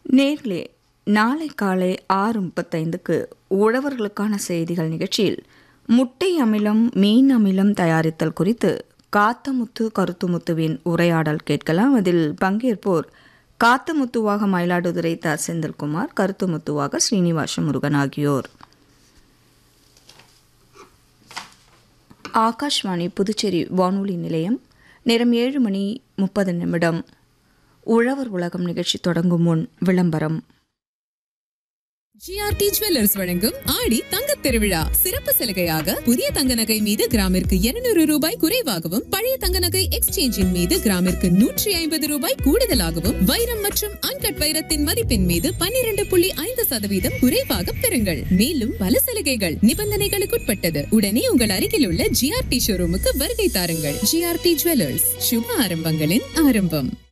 நேர்களே நாளை காலை ஆறு முப்பத்தைந்துக்கு உழவர்களுக்கான செய்திகள் நிகழ்ச்சியில் முட்டை அமிலம் மீன் அமிலம் தயாரித்தல் குறித்து காத்தமுத்து கருத்துமுத்துவின் உரையாடல் கேட்கலாம் அதில் பங்கேற்போர் காத்தமுத்துவாக மயிலாடுதுறை த செந்தில்குமார் கருத்துமுத்துவாக ஸ்ரீனிவாச முருகன் ஆகியோர் ஆகாஷ்வாணி புதுச்சேரி வானொலி நிலையம் நேரம் ஏழு மணி முப்பது நிமிடம் உழவர் உலகம் நிகழ்ச்சி தொடங்கும் முன் விளம்பரம் ஜிஆர்டி ஜுவல்லர்ஸ் வழங்கும் ஆடி தங்கத் திருவிழா சிறப்பு சலுகையாக புதிய தங்க நகை மீது கிராமிற்கு 200 ரூபாய் குறைவாகவும் பழைய தங்க நகை எக்ஸ்சேஞ்சின் மீது கிராமிற்கு நூற்றி ஐம்பது ரூபாய் கூடுதலாகவும் வைரம் மற்றும் அன்கட் வைரத்தின் மதிப்பின் மீது 12.5% புள்ளி ஐந்து சதவீதம் குறைவாக பெறுங்கள் மேலும் பல சலுகைகள் நிபந்தனைகளுக்குட்பட்டது உடனே உங்கள் அருகில் உள்ள ஜிஆர்டி ஷோரூமுக்கு வருகை தாருங்கள் ஜிஆர்டி ஜுவல்லர்ஸ் சுப ஆரம்பங்களின் ஆரம்பம்